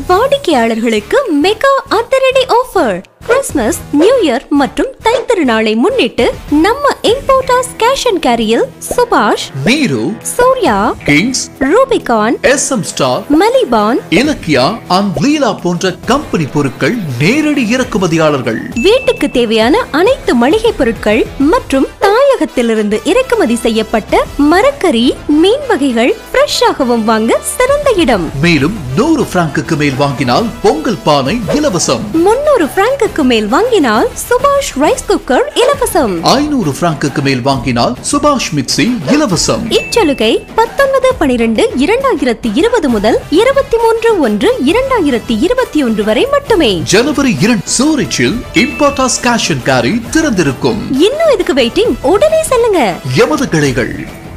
வாடிக்கையாளர்களுக்கு மெகா அதிரடி offer Christmas new year மற்றும் தைத்திருநாளை முன்னிட்டு நம்ம இம்போர்ட்டாஸ் கேஷ் அண்ட் கேரியில் Subash Neeru Surya Kings Rubicon S M star மலிபான் இலக்கியா அண்ட் லீலா போன்ற கம்பெனி பொருட்கள் நேரடி இறக்குமதியாளர்கள் வீட்டுக்கு தேவையான அனைத்து மளிகை பொருட்கள் மற்றும் தாயகத்திலிருந்து இறக்குமதி செய்யப்பட்ட மரக்கறி மீன் வகைகள் ஃப்ரெஷ்ஷாகவும் வாங்க சிறந்த இடம் மேலும் நூறு பிராங்குக்கு மேல் வாங்கினால் பொங்கல் பானை இலவசம் முன்னூறு பிராங்குக்கு மேல் வாங்கினால் சுபாஷ் ரைஸ் குக்கர் இலவசம் ஐநூறு பிராங்குக்கு மேல் வாங்கினால் சுபாஷ் மிக்சி இலவசம் இச்சலுகை பத்தொன்பது பனிரெண்டு இரண்டாயிரத்தி இருபது முதல் இருபத்தி மூன்று ஒன்று இரண்டாயிரத்தி இருபத்தி ஒன்று வரை மட்டுமே ஜனவரி இரண்டு சூரிச்சில் இம்பார்டாஸ் கேஷ் அண்ட் கேரி திறந்திருக்கும் இன்னும் இதுக்கு வெயிட்டிங் உடனே செல்லுங்க எமது கிளைகள்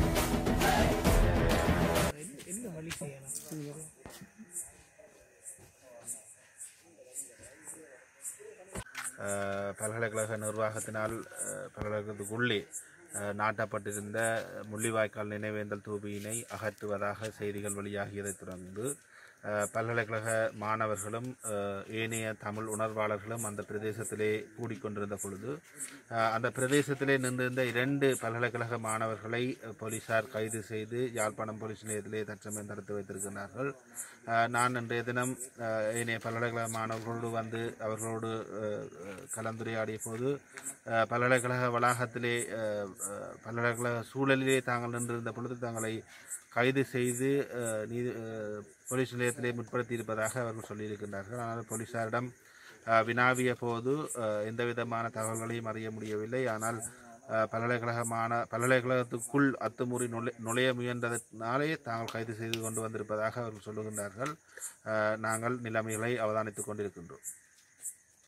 அஹ், பல்கலைக்கழக நிர்வாகத்தினால் அஹ், பல்கலைக்கழகத்துக்குள்ளே அஹ், நாட்டப்பட்டிருந்த முள்ளிவாய்க்கால் நினைவேந்தல் தூபியினை அகற்றுவதாக செய்திகள் வெளியாகியதைத் தொடர்ந்து அஹ், பல்கலைக்கழக மாணவர்களும் அஹ், ஏனைய தமிழ் உணர்வாளர்களும் அந்த பிரதேசத்திலே கூடிக்கொண்டிருந்த பொழுது அஹ், அந்த பிரதேசத்திலே நின்றிருந்த இரண்டு பல்கலைக்கழக மாணவர்களை அஹ், போலீசார் கைது செய்து யாழ்ப்பாணம் போலீஸ் நிலையத்திலே தற்சமயம் தடுத்து வைத்திருக்கிறார்கள் அஹ், நான் இன்றைய தினம் அஹ், ஏனைய பல்கலைக்கழக மாணவர்களோடு வந்து அவர்களோடு அஹ், அஹ், கலந்துரையாடிய போது அஹ், பல்கலைக்கழக வளாகத்திலே அஹ், அஹ், பல்கலைக்கழக சூழலிலே தாங்கள் நின்றிருந்த பொழுது தங்களை கைது செய்து அஹ், நீதி அஹ், போலீஸ் நிலையத்திலே முற்படுத்தி இருப்பதாக அவர்கள் சொல்லியிருக்கின்றார்கள் ஆனால் போலீசாரிடம் அஹ், வினாவிய போது அஹ், எந்த விதமான தகவல்களையும் அறிய முடியவில்லை ஆனால் அஹ், பல்கலைக்கழகமான பல்கலைக்கழகத்துக்குள் அத்துமீறி நுழை நுழைய முயன்றதனாலே தாங்கள் கைது செய்து கொண்டு வந்திருப்பதாக அவர்கள் சொல்லுகின்றார்கள் அஹ், நாங்கள் நிலைமைகளை அவதானித்துக் கொண்டிருக்கின்றோம்